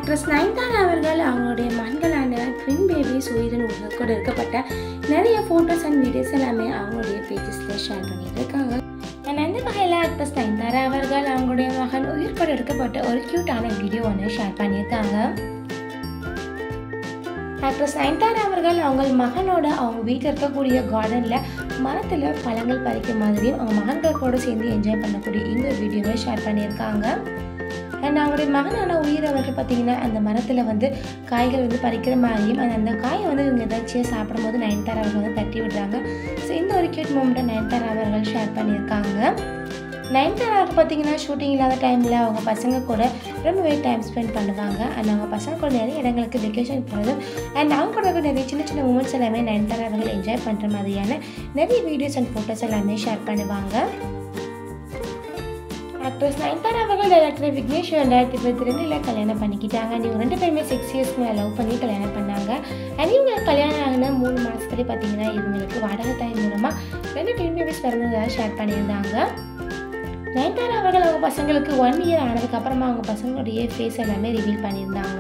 actress Nayanthara அவர்கள் அவங்களுடைய மகன்களான ட்வின் பேபிஸ் உயிரின் கூட இருக்கப்பட்ட நிறைய ஃபோட்டோஸ் அண்ட் வீடியோஸ் எல்லாமே அவங்களுடைய பேஜஸில் ஷேர் பண்ணிட்டு இருக்காங்க அண்ட் அந்த வகையில் ஆக்ட்ரஸ் நயன்தாரா அவர்கள் அவங்களுடைய மகன் உயிர் கூட எடுக்கப்பட்ட ஒரு க்யூட்டான வீடியோ ஒன்று ஷேர் பண்ணியிருக்காங்க ஆக்ட்ரஸ் நயன்தாரா அவர்கள் அவங்க மகனோட அவங்க வீட்டில் இருக்கக்கூடிய கார்டனில் மரத்தில் பழங்கள் பறிக்கும் மாதிரியும் அவங்க மகன்கள் கூட சேர்ந்து என்ஜாய் பண்ணக்கூடிய இந்த வீடியோவை ஷேர் பண்ணியிருக்காங்க அண்ட் அவங்களுடைய மகனான உயிரை வந்து பார்த்திங்கன்னா அந்த மரத்தில் வந்து காய்கள் வந்து பறிக்கிற மாதிரியும் and அந்த காயை வந்து இவங்க எதாச்சியாக சாப்பிடும்போது நயன்தாரா அவர்கள் வந்து தட்டி விடுறாங்க ஸோ இந்த ஒரு கியூட் மூமெண்ட்டை நயன்தாரா அவர்கள் ஷேர் பண்ணியிருக்காங்க நயன்தாராவுக்கு பார்த்தீங்கன்னா ஷூட்டிங் இல்லாத டைமில் அவங்க பசங்க கூட ரொம்பவே டைம் ஸ்பெண்ட் பண்ணுவாங்க அண்ட் அவங்க பசங்க கூட நிறைய இடங்களுக்கு வெக்கேஷன் போகிறது அண்ட் அவங்க கூட இருக்க நிறைய சின்ன சின்ன மூமெண்ட்ஸ் எல்லாமே நயன்தாரா அவர்கள் என்ஜாய் பண்ணுற மாதிரியான நிறைய வீடியோஸ் அண்ட் ஃபோட்டோஸ் எல்லாமே ஷேர் பண்ணுவாங்க ஆக்ட்ரஸ் நயன்தாரா அவர்கள் டேரக்டர் விக்னேஷ் ரெண்டாயிரத்தி இருபத்தி ரெண்டில் கல்யாணம் பண்ணிக்கிட்டாங்க இவங்க ரெண்டு பேருமே சிக்ஸ் இயர்ஸ் மேலே லவ் பண்ணி கல்யாணம் பண்ணாங்க அண்ட் இவங்க கல்யாணம் ஆகின மூணு மாதத்துலேயே பார்த்தீங்கன்னா இவங்களுக்கு வாடகை தாய் மூலமாக ரெண்டு ட்வின் பேபிஸ் பிறந்ததாக ஷேர் பண்ணியிருந்தாங்க நயன்தாரா அவர்கள் அவங்க பசங்களுக்கு ஒன் இயர் ஆனதுக்கு அப்புறமா அவங்க பசங்களுடைய ஃபேஸ் எல்லாமே ரிவீல் பண்ணியிருந்தாங்க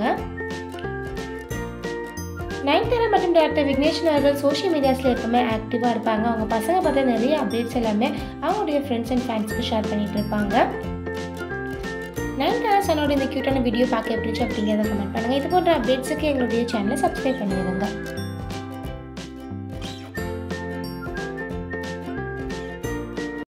நயன்தாரா மற்றும் டேரக்டர் விக்னேஷன் அவர்கள் சோஷியல் மீடியாஸில் எப்பவுமே ஆக்டிவாக இருப்பாங்க அவங்க பசங்க பார்த்தா நிறைய அப்டேட்ஸ் எல்லாமே அவங்களுடைய ஃப்ரெண்ட்ஸ் அண்ட் ஃபேன்ஸ்க்கு ஷேர் பண்ணிட்டு இருப்பாங்க நயன்தாரா சனோட இந்த க்யூட்டான வீடியோ பார்க்க எப்படி இருந்துச்சு அப்படிங்கிறத கமெண்ட் பண்ணுங்கள் இது போன்ற அப்டேட்ஸுக்கு எங்களுடைய சேனலை சப்ஸ்கிரைப் பண்ணிடுங்க